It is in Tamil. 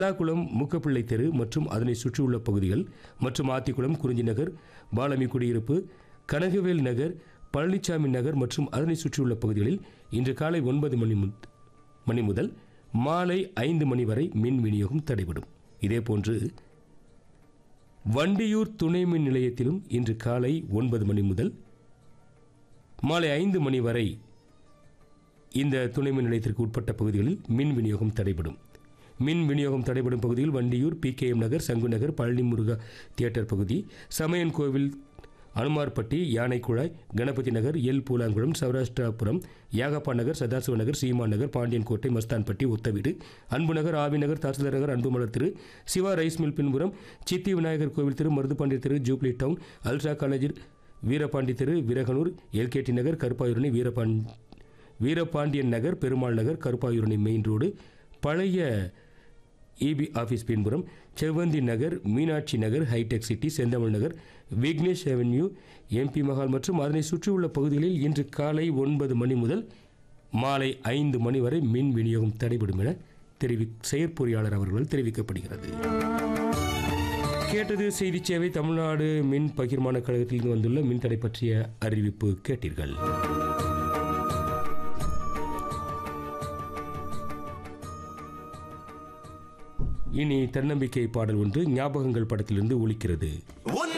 பல்லாக்குளம் முக்கப்பிள்ளை தெரு மற்றும் அதனை சுற்றியுள்ள பகுதிகள் மற்றும் ஆத்திக்குளம் குறிஞ்சி நகர் பாலமி குடியிருப்பு கனகவேல் நகர் பழனிசாமி நகர் மற்றும் அதனை சுற்றியுள்ள பகுதிகளில் இன்று காலை ஒன்பது மணி முத்- மணி முதல் மாலை ஐந்து மணி வரை மின் விநியோகம் தடைபடும் இதேபோன்று வண்டியூர் துணை மின் நிலையத்திலும் இன்று காலை ஒன்பது மணி முதல் மாலை ஐந்து மணி வரை இந்த துணை மின் நிலையத்திற்கு உட்பட்ட பகுதிகளில் மின் விநியோகம் தடைபடும் மின் விநியோகம் தடைபடும் பகுதியில் வண்டியூர் பிகேஎம் நகர் சங்கு நகர் பழனி முருகா தியேட்டர் பகுதி சமயன் கோவில் Anumarpatti Yanaikuzhai Ganapathi Nagar L Poolankulam Sowrashtrapuram Yagappa Nagar Sadasiva Nagar Seeman Nagar Pandian Kottai Masthanpatti Othaveedu Anbu Nagar Avi Nagar Tahsildar Nagar Anbumalar Thiru Siva rice mill பின்புறம் சித்தி விநாயகர் கோவில் Thiru Maruthupandiya Thiru jubilee town ultra காலேஜில் வீரபாண்டி தெரு Veeraganur LKD Nagar Karuppayurani Veerapan Veerapandian Nagar Perumal Nagar Karuppayurani main road பழைய இபி ஆஃபீஸ் பின்புறம் Sevvanthi Nagar Meenakshi Nagar hitech city Senthamizh Nagar Vignesh avenue MP Mahal மற்றும் அதனை சுற்றியுள்ள பகுதிகளில் இன்று காலை ஒன்பது மணி முதல் மாலை ஐந்து மணி வரை மின் விநியோகம் தடைபடும் என தெரிவி செயற்பொறியாளர் அவர்களால் தெரிவிக்கப்படுகிறது கேட்டது செய்தி சேவை தமிழ்நாடு மின் பகிர்மான கழகத்திலிருந்து வந்துள்ள மின்தடை பற்றிய அறிவிப்பு கேட்டீர்கள் இனி தன்னம்பிக்கை பாடல் ஒன்று ஞாபகங்கள் படத்திலிருந்து ஒலிக்கிறது உன்